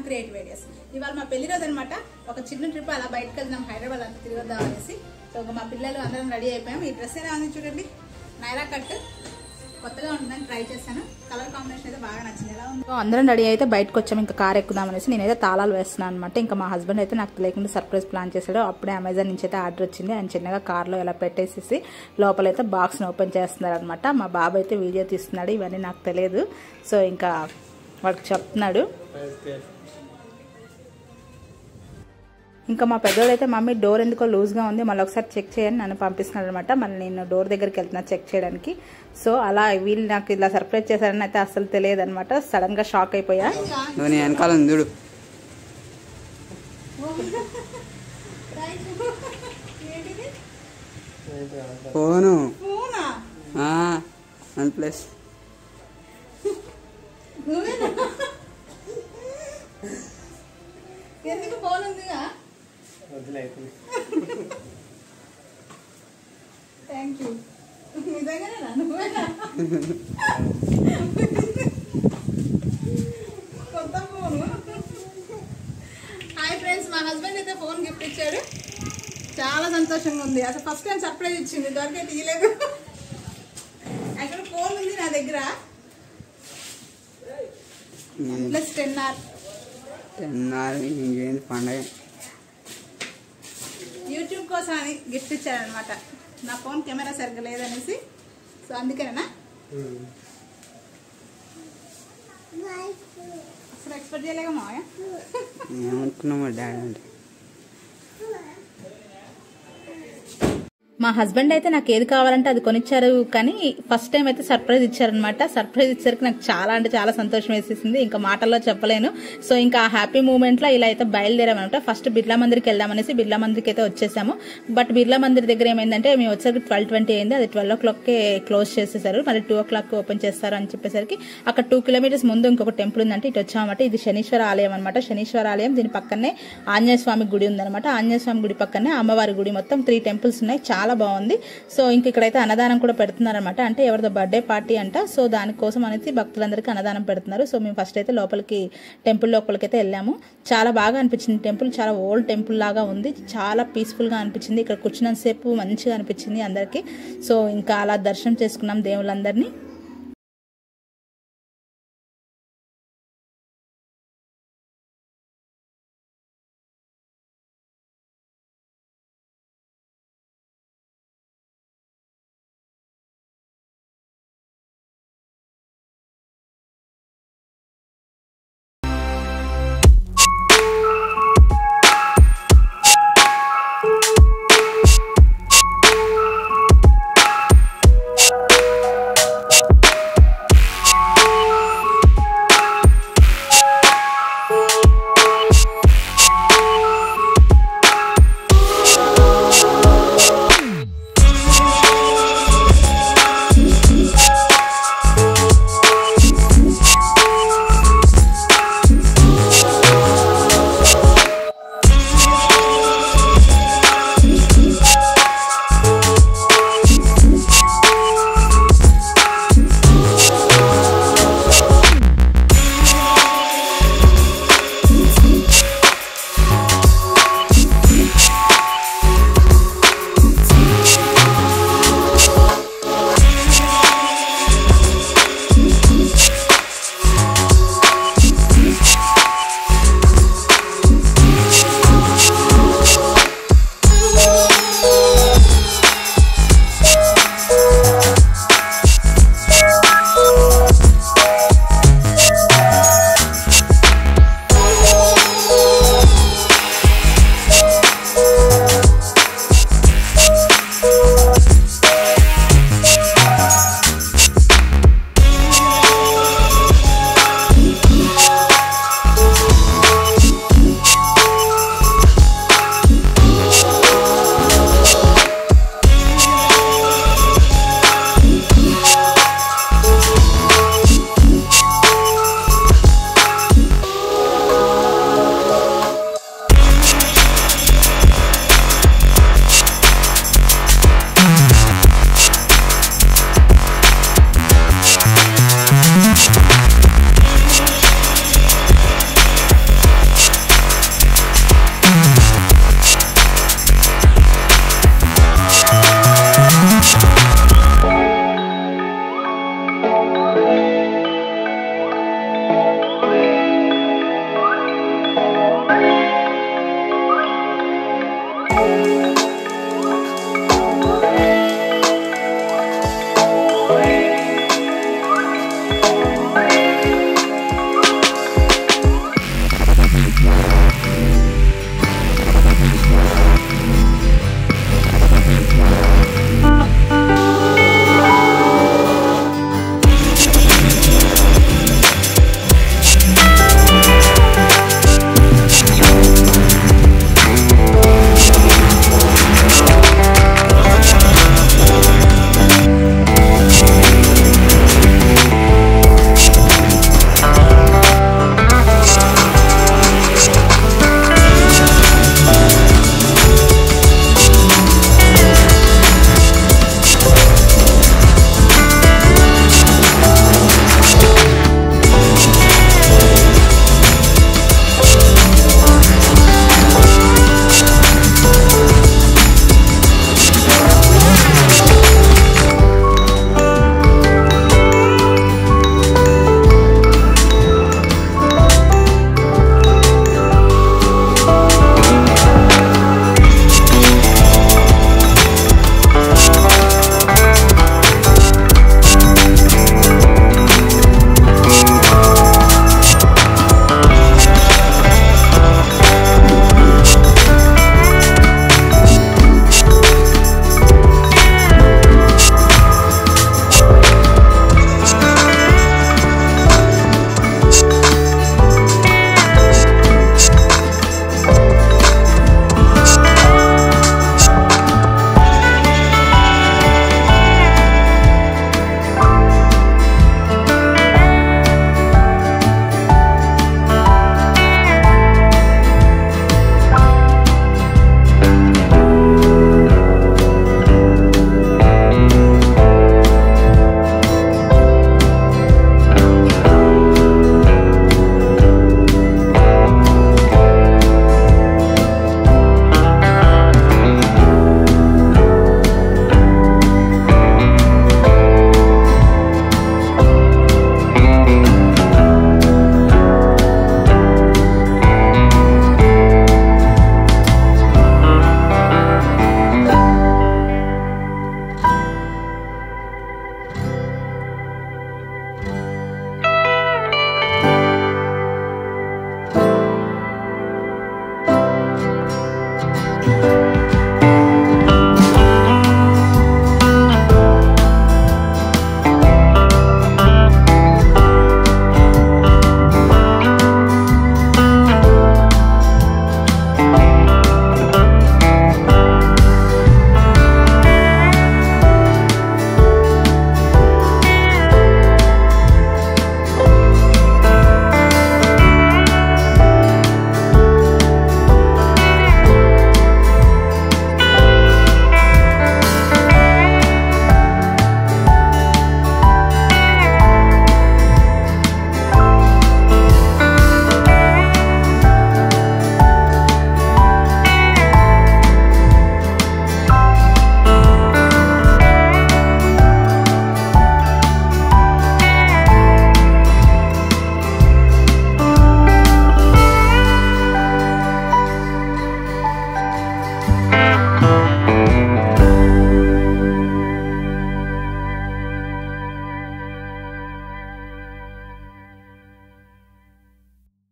creative ideas ఇవాళ మా పెళ్లి రోజు అనమాట ఒక చిన్న ట్రిప్ అలా బయటకు వెళ్దాం హైదరాబాద్ అంతా తిరిగొద్దాం అనేసి సో ఇంకా మా పిల్లలు అందరం రెడీ అయిపోయాం ఈ డ్రెస్ ఎలా ఉంది చూడండి నైరా కట్ కొత్తగా ఉంటుందని ట్రై చేశాను కలర్ కాంబినేషన్ అయితే బాగా నచ్చింది ఎలా ఉంది సో అందరం రెడీ అయితే బయటకు వచ్చాము ఇంకా కార్ ఎక్కుదాం అనేసి నేనైతే తాళాలు వేస్తున్నాను అనమాట ఇంకా మా హస్బెండ్ అయితే నాకు తెలియకుండా సర్ప్రైజ్ ప్లాన్ చేశాడు అప్పుడే అమెజాన్ నుంచి అయితే ఆర్డర్ వచ్చింది ఆయన చిన్నగా కార్లో ఇలా పెట్టేసేసి లోపలైతే బాక్స్ని ఓపెన్ చేస్తున్నారు అనమాట మా బాబు అయితే వీడియో తీస్తున్నాడు ఇవన్నీ నాకు తెలియదు సో ఇంకా వాడికి చెప్తున్నాడు ఇంకా మా పెద్దోడు అయితే మమ్మీ డోర్ ఎందుకో లూజ్గా ఉంది మళ్ళీ ఒకసారి చెక్ చేయని నన్ను పంపిస్తున్నాడు అనమాట మళ్ళీ నేను డోర్ దగ్గరికి వెళ్తున్నా చెక్ చేయడానికి సో అలా వీళ్ళు నాకు ఇలా సర్ప్రైజ్ చేశారని అయితే అసలు తెలియదు అనమాట సడన్ గా షాక్ అయిపోయా నువ్వు నీ వెనకాల ఉంది చూడు ఏంటిది ఫోను ఫోనా వన్ ప్లస్ నువ్వేనా ఎందుకు ఫోన్ ఉందిగా థ్యాంక్ యూ నిజంగానేనా నువ్వేనా కొత్త ఫోను హాయ్ ఫ్రెండ్స్ మా హస్బెండ్ అయితే ఫోన్ గిఫ్ట్ ఇచ్చాడు చాలా సంతోషంగా ఉంది అసలు ఫస్ట్ టైం సర్ప్రైజ్ ఇచ్చింది దొరికే తీయలేదు యాక్చువల్ ఫోన్ ఉంది నా దగ్గర ప్లస్ టెన్ ఆర్ తిన్నారు ఇంకేంటి పండగ యూట్యూబ్ కోసం అని గిఫ్ట్ ఇచ్చారనమాట నా ఫోన్ కెమెరా సరిగ్గా లేదనేసి సో అందుకేనా అసలు ఎక్స్పెక్ట్ చేయలేక మావయ్య ఏమనుకున్నావు డాడీ అంటే మా హస్బెండ్ అయితే నాకు ఏది కావాలంటే అది కొనిచ్చారు కానీ ఫస్ట్ టైం అయితే సర్ప్రైజ్ ఇచ్చారనమాట సర్ప్రైజ్ ఇచ్చేసరికి నాకు చాలా అంటే చాలా సంతోషం వేసేసింది ఇంకా మాటల్లో చెప్పలేను సో ఇంకా ఆ హ్యాపీ మూమెంట్ లో ఇలా అయితే బయలుదేరామన్నమాట ఫస్ట్ బిర్లా మందిర్కి వెళ్దామనేసి బిర్లా మందిర్కి అయితే వచ్చేసాము బట్ బిర్లా మందిర్ దగ్గర ఏమైందంటే మేము వచ్చేసరికి ట్వెల్వ్ ట్వంటీ అయింది అది ట్వెల్వ్ ఓ క్లాక్కే క్లోజ్ చేసేసారు మళ్ళీ టూ ఓ క్లాక్ ఓపెన్ చేస్తారు అని చెప్పేసరికి అక్కడ టూ కిలోమీటర్స్ ముందు ఇంకొక టెంపుల్ ఉందంటే ఇటు వచ్చామన్నమాట ఇది శనీశ్వర ఆలయం అనమాట శనీశ్వర ఆలయం దీని పక్కనే ఆంజనేయ స్వామి గుడి ఉందన్నమాట ఆంజనేయ స్వామి గుడి పక్కనే అమ్మవారి గుడి మొత్తం త్రీ టెంపుల్స్ ఉన్నాయి చాలా బాగుంది సో ఇంక ఇక్కడైతే అన్నదానం కూడా పెడుతున్నారనమాట అంటే ఎవరిదో బర్త్డే పార్టీ అంట సో దానికోసం అనేది భక్తులందరికీ అన్నదానం పెడుతున్నారు సో మేము ఫస్ట్ అయితే లోపలికి టెంపుల్ లోపలికి అయితే వెళ్ళాము చాలా బాగా అనిపించింది టెంపుల్ చాలా ఓల్డ్ టెంపుల్ లాగా ఉంది చాలా పీస్ఫుల్ గా అనిపించింది ఇక్కడ కూర్చున్నంతసేపు మంచిగా అనిపించింది అందరికీ సో ఇంకా అలా దర్శనం చేసుకున్నాం దేవుళ్ళందరినీ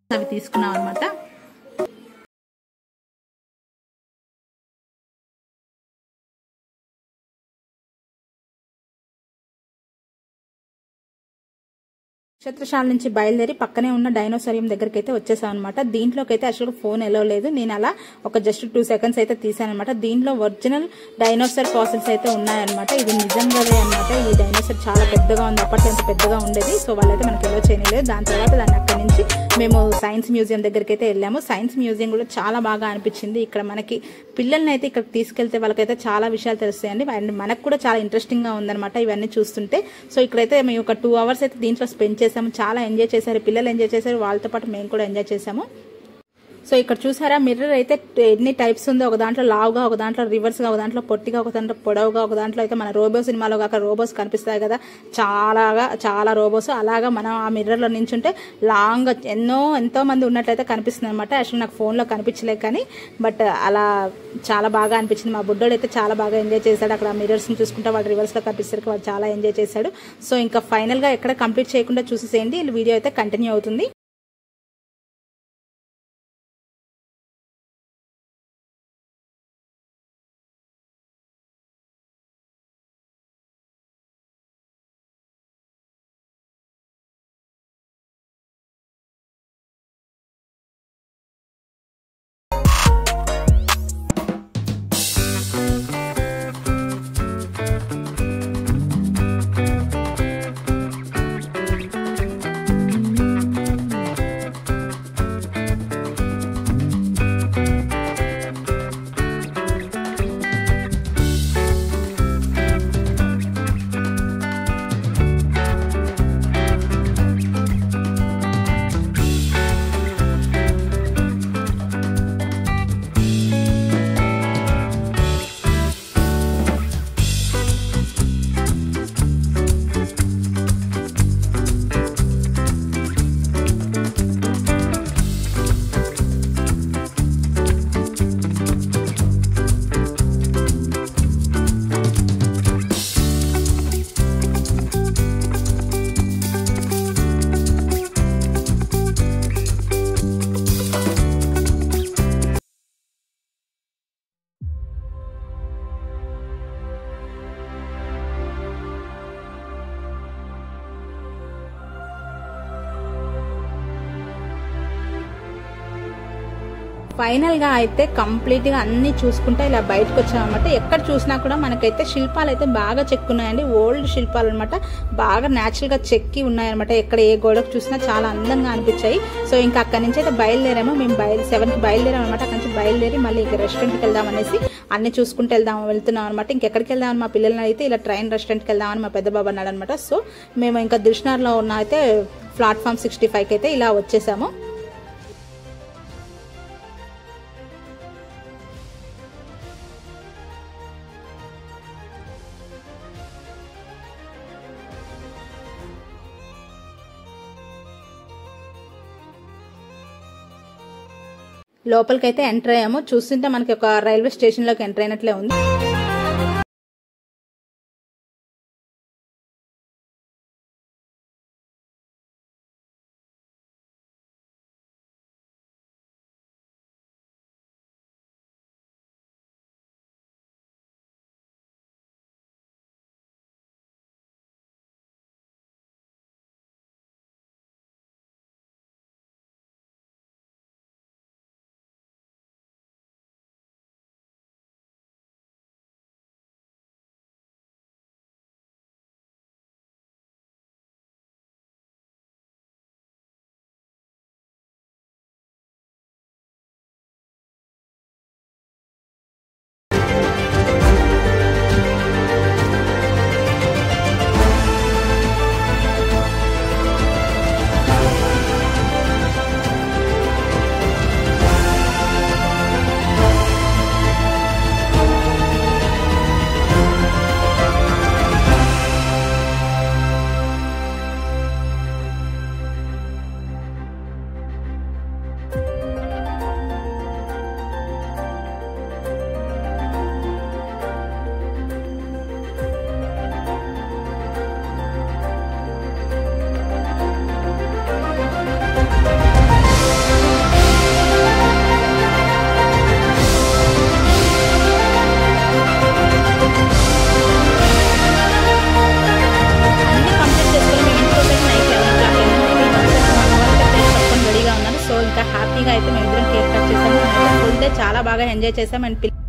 అవి తీసుకున్నాం అనమాట నక్షత్రశాల నుంచి బయలుదేరి పక్కనే ఉన్న డైనోసారియం దగ్గరికి అయితే వచ్చేసాం అనమాట దీంట్లోకి అయితే అసలు ఫోన్ ఎలా లేదు నేను అలా ఒక జస్ట్ టూ సెకండ్స్ అయితే తీసాను అనమాట దీంట్లో ఒరిజినల్ డైనోసార్ ఫాసిల్స్ అయితే ఉన్నాయన్నమాట ఇది నిజంగానే అనమాట ఈ డైనోసార్ చాలా పెద్దగా ఉంది అప్పట్లో ఎంత పెద్దగా ఉండేది సో వాళ్ళైతే మనకి ఎలా చేయలేదు దాని తర్వాత దాన్ని అక్కడి నుంచి మేము సైన్స్ మ్యూజియం దగ్గరికి అయితే వెళ్ళాము సైన్స్ మ్యూజియం కూడా చాలా బాగా అనిపించింది ఇక్కడ మనకి పిల్లల్ని అయితే ఇక్కడ తీసుకెళ్తే వాళ్ళకైతే చాలా విషయాలు తెలుస్తాయండి అండ్ మనకు కూడా చాలా ఇంట్రెస్టింగ్ గా ఉందన్నమాట ఇవన్నీ చూస్తుంటే సో ఇక్కడైతే మేము ఒక టూ అవర్స్ అయితే దీంట్లో స్పెండ్ చేసాము చాలా ఎంజాయ్ చేశారు పిల్లలు ఎంజాయ్ చేశారు వాళ్ళతో పాటు మేము కూడా ఎంజాయ్ చేసాము సో ఇక్కడ చూసారా మిర్రర్ అయితే ఎన్ని టైప్స్ ఉందో ఒక దాంట్లో లావుగా ఒక దాంట్లో రివర్స్ గా ఒక దాంట్లో పొట్టిగా ఒక దాంట్లో పొడవుగా ఒక దాంట్లో అయితే మన రోబో సినిమాలో కాక రోబోస్ కనిపిస్తాయి కదా చాలాగా చాలా రోబోస్ అలాగా మనం ఆ మిర్రర్ లో నించుంటే లాంగ్ ఎన్నో ఎంతో మంది ఉన్నట్లయితే కనిపిస్తుంది అనమాట యాక్చువల్ నాకు ఫోన్ లో కనిపించలేదు కానీ బట్ అలా చాలా బాగా అనిపించింది మా బుడ్డోడు అయితే చాలా బాగా ఎంజాయ్ చేశాడు అక్కడ మిర్రర్స్ ని చూసుకుంటే వాడు రివర్స్ లో కనిపిస్తారు వాడు చాలా ఎంజాయ్ చేశాడు సో ఇంకా ఫైనల్ గా ఎక్కడ కంప్లీట్ చేయకుండా చూసేసేయండి ఈ వీడియో అయితే కంటిన్యూ అవుతుంది ఫైనల్ గా అయితే కంప్లీట్ గా అన్ని చూసుకుంటే ఇలా బయటకు వచ్చామన్నమాట ఎక్కడ చూసినా కూడా మనకైతే శిల్పాలు అయితే బాగా చెక్కున్నాయండి ఓల్డ్ శిల్పాలు అనమాట బాగా న్యాచురల్ గా చెక్కి ఉన్నాయన్నమాట ఎక్కడ ఏ గోడకు చూసినా చాలా అందంగా అనిపించాయి సో ఇంకా అక్కడి నుంచి అయితే బయలుదేరాము మేము బయలు సెవెన్ కి బయలుదేరాం అనమాట అక్కడి నుంచి బయలుదేరి మళ్ళీ ఇక రెస్టారెంట్కి వెళ్దాం అనేసి అన్ని చూసుకుంటూ వెళ్దాం వెళ్తున్నాం అనమాట ఇంకెక్కడికి వెళ్దామని మా పిల్లల్ని అయితే ఇలా ట్రైన్ రెస్టారెంట్కి వెళ్దామని మా పెద్ద బాబు అన్నాడు అనమాట సో మేము ఇంకా దిల్షనార్లో ఉన్న అయితే ప్లాట్ఫామ్ సిక్స్టీ ఫైవ్కి అయితే ఇలా వచ్చేసాము లోపలికైతే ఎంటర్ అయ్యాము చూస్తుంటే మనకి ఒక రైల్వే స్టేషన్ లోకి ఎంటర్ అయినట్లే ఉంది చాలా బాగా ఎంజాయ్ చేసాం అండ్ పిల్ల-